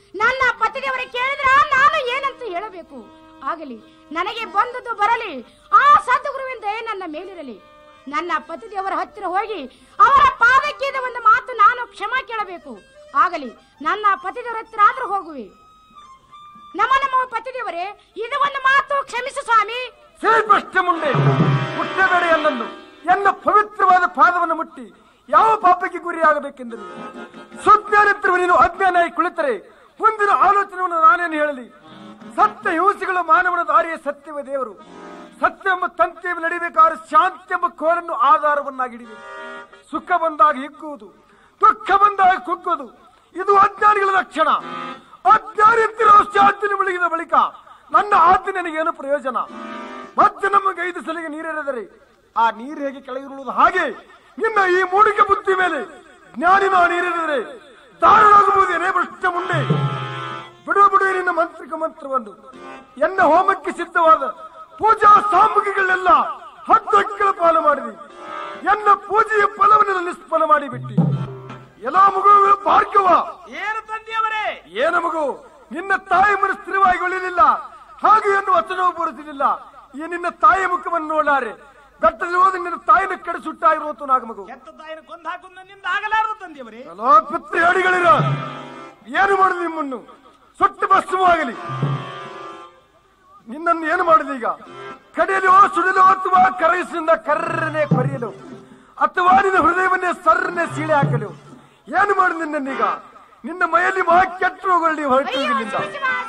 ನನ್ನ ಪತಿದೇವರೇ ಕೇಳಿದ್ರ ನಾನು ಏನಂತ ಹೇಳಬೇಕು ಆಗಲಿ ನನಗೆ ಬಂದದ್ದು ಬರಲಿ ಆ ಸದ್ಗುರುವಿನ ದಯೆ ನನ್ನ ಮೇಲಿರಲಿ ನನ್ನ ಪತಿದೇವರ ಹತ್ತಿರ ಹೋಗಿ ಅವರ ಪಾದಕ್ಕೆ ಇದು ಒಂದು ಮಾತು ನಾನು ಕ್ಷಮ ಕೇಳಬೇಕು ಆಗಲಿ ನನ್ನ ಪತಿದೇವರ ಹತ್ತಿರ ಆದ್ರೂ ಹೋಗುವೆ ನಮ್ಮ ನಮ್ಮ ಪತಿದೇವರೇ ಇದು ಒಂದು ಮಾತು ಕ್ಷಮಿಸು ಸ್ವಾಮಿ ಶ್ರೀಪೃಷ್ಠ ಮುಂದೆ ಮುಟ್ಟಬೇಡ ಎನ್ನನ್ನು ಎನ್ನ ಪವಿತ್ರವಾದ ಪಾದವನ್ನು ಮುಟ್ಟಿ ಯಾವ ಪಾಪಕ್ಕೆ ಗುರಿಯಾಗಬೇಕೆಂದರು ಸುಜ್ಞಾನಿತ್ರುವ ನೀನು ಅಜ್ಞಾನಾಗಿ ಕುಳಿತರೆ ಮುಂದಿನ ಆಲೋಚನೆಯನ್ನು ನಾನೇನು ಹೇಳಲಿ ಸತ್ಯ ಹಿಂಸೆಗಳು ಮಾನವನ ದಾರಿಯ ಸತ್ಯವೇ ದೇವರು ಸತ್ಯ ಎಂಬ ತಂತಿಯನ್ನು ನಡಿಬೇಕಾದ್ರೆ ಶಾಂತಿ ಎಂಬ ಕೋರನ್ನು ಆಧಾರವನ್ನಾಗಿಡಬೇಕು ಸುಖ ಬಂದಾಗ ಹಿಗ್ಗುವುದು ದುಃಖ ಬಂದಾಗ ಕುಗ್ಗುವುದು ಇದು ಅಜ್ಞಾನಿಗಳ ಲಕ್ಷಣ ಅಜ್ಞಾನಿತ್ತಿರೋ ಶಾಂತಿನ ಮುಳುಗಿದ ಬಳಿಕ ನನ್ನ ಆಜ್ಞೆ ನನಗೇನು ಪ್ರಯೋಜನ ಮತ್ತೆ ನಮಗೆ ಐದು ಸಲಿಗೆ ನೀರೆರೆದರೆ ಆ ನೀರು ಹೇಗೆ ಕೆಳಗಿರುವುದು ಹಾಗೆ ನಿನ್ನ ಈ ಮೂಡಿಕೆ ಬುದ್ಧಿ ಮೇಲೆ ಜ್ಞಾನಿನ ನೀರೆರೆದರೆ ದಾರುಣಾಗಬಹುದೇನೇ ಭ್ರಷ್ಟ ಮುಂದೆ ಬಿಡು ಬಿಡು ನಿನ್ನ ಮಂತ್ರಿಕ ಮಂತ್ರವನ್ನು ಎನ್ನ ಹೋಮಕ್ಕೆ ಸಿದ್ಧವಾದ ಪೂಜಾ ಸಾಮಗ್ರಿಗಳನ್ನೆಲ್ಲ ಹತ್ತು ಹಕ್ಕಳ ಪಾಲು ಮಾಡಿದೆ ಎನ್ನ ಪೂಜೆಯ ಫಲವನ್ನೆಲ್ಲ ನಿಷ್ಫಲ ಮಾಡಿಬಿಟ್ಟಿ ಎಲ್ಲ ಮಗುಗಳು ಭಾರ್ಗವ ಏನು ತಂದೆಯವರೇ ಏನ ಮಗು ನಿನ್ನ ತಾಯಿ ಮನ ಸ್ಥಿರವಾಗಿ ಉಳಿಲಿಲ್ಲ ಹಾಗೆ ಎಂದು ವಚನವು ಬರುತ್ತಿರಲಿಲ್ಲ ಈ ನಿನ್ನ ತಾಯಿ ಮುಖವನ್ನು ನೋಡಾರೆ ಬೆಟ್ಟದಲ್ಲಿ ಹೋದ ನಿನ್ನ ತಾಯಿನ ಕಡೆ ಸುಟ್ಟಾಗಿರುವಂತ ನಾಗ ಮಗು ಕೆತ್ತ ತಾಯಿನ ಕೊಂದು ಹಾಕೊಂಡು ನನ್ನಿಂದ ಆಗಲಾರದು ತಂದೆಯವರೇ ಎಲ್ಲೋ ಪಿತೃ ಹೇಳಿಗಳಿರ ಏನು ಮಾಡುದು ನಿಮ್ಮನ್ನು ಸುಟ್ಟು ಭಸ್ಮವಾಗಲಿ ನಿನ್ನನ್ನು ಏನು ಮಾಡುದು ಈಗ ಕಡಿಯಲು ಸುಡಲು ಅಥವಾ ಕರಗಿಸಿನಿಂದ ಕರ್ರನೆ ಕೊರೆಯಲು ಅಥವಾ ನಿನ್ನ ಹೃದಯವನ್ನೇ ಸರ್ರನೆ ಸೀಳೆ ಹಾಕಲು ಏನು ಮಾಡುದು ನಿನ್ನನ್ನೀಗ ನಿನ್ನ ಮೈಯಲ್ಲಿ ಮಹಾ ಕೆಟ್ಟ ರೋಗಗಳು ಹೊರಟು ಅಯ್ಯೋ ಇಲ್ಲಿಂದ ಶಿವ,